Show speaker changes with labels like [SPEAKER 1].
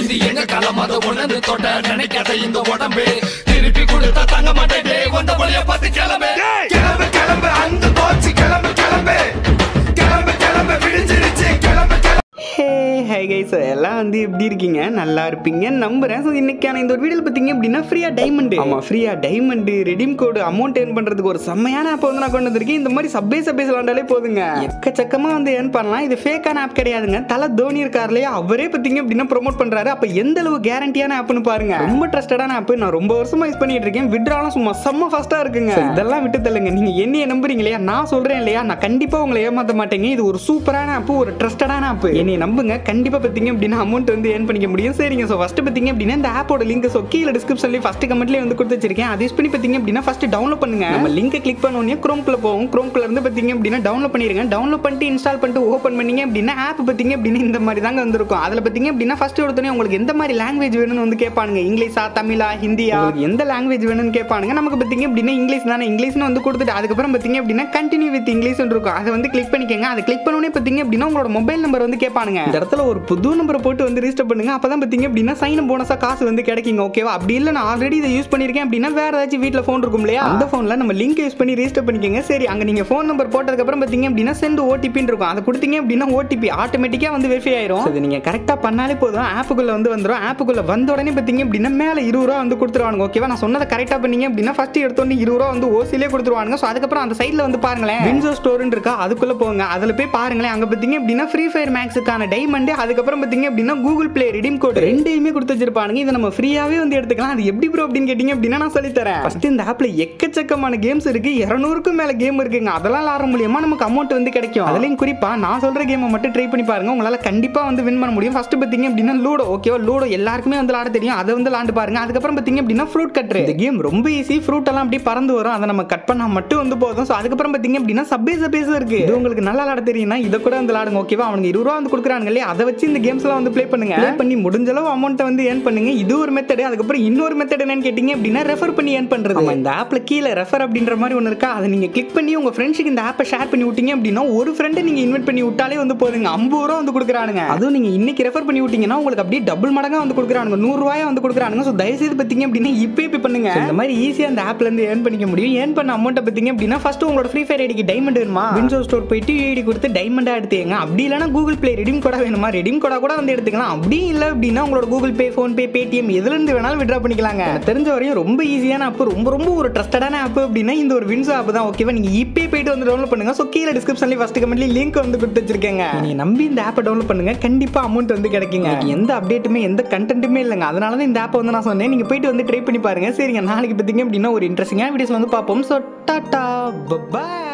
[SPEAKER 1] இது எங்க காலம் அதை உணர்ந்து தொட்ட நினைக்காத இந்த உடம்பு திருப்பி கொடுத்தா தங்க மாட்டேன் வந்த வழிய பார்த்து கிளம்பு கிளம்பு கிளம்பு அந்த போச்சு கிளம்பு கிளம்பு கிளம்பு கிளம்பு விடிஞ்சிருச்சு கிளம்பு கிளம்பு
[SPEAKER 2] ஹே ஹை கைஸ் எல்லாம் வந்து எப்படி இருக்கீங்க நல்லா இருப்பீங்க நம்புறேன் ஸோ இன்னைக்கான இந்த ஒரு வீடியோவில் பார்த்தீங்க அப்படின்னா ஃப்ரீயாக டைமண்ட் ஆமாம் ஃப்ரீயாக diamond redeem code amount earn பண்ணுறதுக்கு ஒரு செம்மையான ஆப் வந்து நான் கொண்டு வந்திருக்கேன் இந்த மாதிரி சப்பே சப்பேஸ் விளாண்டாலே போதுங்க எக்கச்சக்கமாக வந்து ஏர்ன் பண்ணலாம் இது ஃபேக்கான ஆப் கிடையாதுங்க தலை தோனி இருக்கார் இல்லையா அவரே பார்த்தீங்க அப்படின்னா ப்ரோமோட் பண்ணுறாரு அப்போ எந்த அளவு கேரண்டியான ஆப்னு பாருங்க ரொம்ப ட்ரஸ்டடான ஆப் நான் ரொம்ப வருஷமா யூஸ் பண்ணிட்டு இருக்கேன் விட்ராலும் சும்மா செம்ம ஃபாஸ்ட்டாக இருக்குங்க So, இதெல்லாம் விட்டு தள்ளுங்க நீங்கள் என்னைய நம்புறீங்க இல்லையா நான் சொல்கிறேன் இல்லையா நான் கண்டிப்பாக உங்களை ஏமாற்ற மாட்டேங்க இது ஒரு சூப்பரான ஆப் ஒரு ட்ரஸ்டடான ஆப் என்னை நம்புங்க கண்டிப்பாக பார்த்தீங்க அப்படின்னா அமௌண்ட் வந்து ஏர்ன் பண்ணிக்க முடியும் சரிங்க ஸோ ஃபஸ்ட்டு பார்த்தீங்க அப்படின்னா இந்த ஆப்போட லிங்க் ஸோ கீழே டிஸ்கிரிப்ஷன்லேயே ஃபஸ்ட்டு கமெண்ட்லேயே வந்து கொடுத்து வச்சிருக்கேன் அதை யூஸ் பண்ணி பார்த்தீங்க அப்படின்னா ஃபஸ்ட்டு டவுன்லோட் பண்ணுங்க நம்ம லிங்கை கிளிக் பண்ணோன்னே குரோம்குள்ள போகும் குரோம்குள்ள இருந்து பார்த்தீங்க அப்படின்னா டவுன்லோட் பண்ணிருங்க டவுன்லோட் பண்ணிட்டு இன்ஸ்டால் பண்ணிட்டு ஓப்பன் பண்ணீங்க அப்படின்னா ஆப் பார்த்தீங்க அப்படின்னா இந்த மாதிரி தாங்க வந்திருக்கும் அதில் பார்த்தீங்க அப்படின்னா ஃபஸ்ட்டு ஒருத்தனே உங்களுக்கு எந்த மாதிரி லாங்குவேஜ் வேணும்னு வந்து கேட்பானுங்க இங்கிலீஷா தமிழா ஹிந்தியா உங்களுக்கு எந்த லாங்குவேஜ் வேணும்னு கேட்பானுங்க நமக்கு பார்த்தீங்க அப்படின்னா இங்கிலீஷ் தானே இங்கிலீஷ்னு வந்து கொடுத்துட்டு அதுக்கப்புறம் பார்த்தீங்க அப்படின்னா கண்டினியூ வித் இங்கிலீஷ் இருக்கும் அதை வந்து கிளிக் பண்ணிக்கங்க அதை கிளிக் பண்ணோன்னே பார்த்தீங்க அப்படின்னா உங்களோட மொபைல் நம்பர் வந்து கேட்பானுங்க இந்த இடத்துல ஒரு புது நம்பரை போட்டு வந்து ரிஜிஸ்டர் பண்ணுங்க அப்பதான் பார்த்தீங்க அப்படின்னா சைன் போனஸா காசு வந்து கிடைக்குங்க ஓகேவா அப்படி இல்லை நான் ஆல்ரெடி இதை யூஸ் பண்ணியிருக்கேன் அப்படின்னா வேற ஏதாச்சும் வீட்டில் ஃபோன் இருக்கும் இல்லையா அந்த ஃபோனில் நம்ம லிங்க் யூஸ் பண்ணி ரிஜிஸ்டர் பண்ணிக்கங்க சரி அங்கே நீங்கள் ஃபோன் நம்பர் போட்டதுக்கப்புறம் பார்த்தீங்க அப்படின்னா சென்ட் ஓடிபின்னு இருக்கும் அதை கொடுத்தீங்க அப்படின்னா ஓடிபி ஆட்டோமேட்டிக்காக வந்து வெரிஃபை ஆயிரும் இது நீங்கள் கரெக்டாக பண்ணாலே போதும் ஆப்புக்குள்ளே வந்து வந்துடும் ஆப்புக்குள்ளே வந்த உடனே பார்த்தீங்க அப்படின்னா மேலே இருபது ரூபா வந்து கொடுத்துருவானுங்க ஓகேவா நான் சொன்னதை கரெக்டாக பண்ணீங்க அப்படின்னா ஃபர்ஸ்ட் எடுத்தோடனே இருபது ரூபா வந்து ஓசிலே கொடுத்துருவானுங்க ஸோ அதுக்கப்புறம் அந்த சைடில் வந்து பாருங்களேன் வின்சோ ஸ்டோர்னு இருக்கா அதுக்குள்ளே போங்க அதில் போய் பாருங்களேன் அங்கே பார்த்தீங்க அப்படின்னா ஃப்ரீ ஃபயர் மேக்ஸுக்கான டைமண்ட் அதுக்கப்புறம் பார்த்தீங்க அப்படின்னா கூகுள் பிளே ரெடீம் கோட் ரெண்டையுமே கொடுத்து வச்சிருப்பானுங்க இதை நம்ம ஃப்ரீயாகவே வந்து எடுத்துக்கலாம் அது எப்படி ப்ரோ அப்படின்னு கேட்டிங்க அப்படின்னா நான் சொல்லித்தரேன் ஃபர்ஸ்ட் இந்த ஆப்பில் எக்கச்சக்கமான கேம்ஸ் இருக்கு இரநூறுக்கும் மேலே கேம் இருக்குங்க அதெல்லாம் விளாட மூலியமா நமக்கு அமௌண்ட் வந்து கிடைக்கும் அதுலேயும் குறிப்பாக நான் சொல்கிற கேமை மட்டும் ட்ரை பண்ணி பாருங்க உங்களால் கண்டிப்பாக வந்து வின் பண்ண முடியும் ஃபர்ஸ்ட் பார்த்தீங்க அப்படின்னா லூடோ ஓகேவா லூடோ எல்லாருக்குமே வந்து விளாட தெரியும் அதை வந்து விளாண்டு பாருங்க அதுக்கப்புறம் பார்த்தீங்க அப்படின்னா ஃப்ரூட் கட்ரு இந்த கேம் ரொம்ப ஈஸி ஃப்ரூட் எல்லாம் அப்படியே பறந்து வரும் அதை நம்ம கட் பண்ணா மட்டும் வந்து போதும் ஸோ அதுக்கப்புறம் பார்த்தீங்க அப்படின்னா சப்பே சப்பேஸ் இருக்கு இது உங்களுக்கு நல்லா விளாட தெரியும்னா இதை கூட வந்து விளாடுங்க ஓகேவா அவனுக்கு இருபது ரூபா வந்து கொடுக்குறாங்க இல்லையா அதை வச்சு இந்த கேம்ஸ் எல்லாம் வந்து ப்ளே பண்ணுங்க ப்ளே பண்ணி முடிஞ்ச அளவு அமௌண்ட்டை வந்து ஏர்ன் பண்ணுங்க இது ஒரு மெத்தட் அதுக்கப்புறம் இன்னொரு மெத்தட் என்னன்னு கேட்டிங்க அப்படின்னா ரெஃபர் பண்ணி ஏர்ன் பண்றது ஆமா, இந்த ஆப்ல கீழே ரெஃபர் அப்படின்ற மாதிரி ஒன்று இருக்கா அதை நீங்க கிளிக் பண்ணி உங்க ஃப்ரெண்ட்ஸுக்கு இந்த ஆப்பை ஷேர் பண்ணி விட்டீங்க அப்படின்னா ஒரு ஃப்ரெண்டை நீங்க இன்வைட் பண்ணி விட்டாலே வந்து போதுங்க ஐம்பது ரூபா வந்து கொடுக்குறானுங்க அதுவும் நீங்க இன்னைக்கு ரெஃபர் பண்ணி விட்டீங்கன்னா உங்களுக்கு அப்படியே டபுள் மடங்கா வந்து கொடுக்குறானுங்க நூறு ரூபாயா வந்து கொடுக்குறானுங்க ஸோ தயவுசெய்து பார்த்தீங்க அப்படின்னா இப்போ பே பண்ணுங்க So, இந்த மாதிரி ஈஸியாக அந்த ஆப்ல இருந்து ஏர்ன் பண்ணிக்க முடியும் ஏர்ன் பண்ண அமௌண்ட்டை பார்த்தீங்க அப்படின்னா ஃபர்ஸ்ட் உங்களோட ஃப்ரீ ஃபயர் ஐடிக்கு டைமண்ட் வேணுமா வின்சோ ஸ்டோர் போயிட்டு ஐடி கொடுத்து டைமண்டா எடுத்துங்க அப்படி இல்லைனா கூகுள் பிளே ரெடீம் கோடா வேணுமா ரெடீம் கோடா கூட வந்து எடுத்துக்கலாம் அப்படி இல்லை அப்படின்னா உங்களோட Google Pay PhonePe Paytm எதுல இருந்து வேணாலும் விட்ரா பண்ணிக்கலாங்க எனக்கு தெரிஞ்ச வரையும் ரொம்ப ஈஸியான ஆப் ரொம்ப ரொம்ப ஒரு ட்ரஸ்டடான ஆப் அப்படின்னா இந்த ஒரு வின்சோ ஆப் தான் ஓகேவா நீங்க இப்போ போயிட்டு வந்து டவுன்லோட் பண்ணுங்க ஸோ கீழே டிஸ்கிரிப்ஷன்லேயே ஃபர்ஸ்ட் கமெண்ட்லேயே லிங்க் வந்து கொடுத்து வச்சிருக்கேங்க நீங்க நம்பி இந்த ஆப்பை டவுன்லோட் பண்ணுங்க கண்டிப்பா அமௌண்ட் வந்து கிடைக்குங்க இன்னைக்கு எந்த அப்டேட்டுமே எந்த கண்டென்ட்டுமே இல்லைங்க அதனால தான் இந்த ஆப்பை வந்து நான் சொன்னேன் நீங்க போயிட்டு வந்து ட்ரை பண்ணி பாருங்க சரிங்க நாளைக்கு பார்த்தீங்க அப்படின்னா ஒரு இன்ட்ரெஸ்டிங்கான வீடியோஸ் வந்து பார்ப்போம் ஸோ டாட்டா பாய்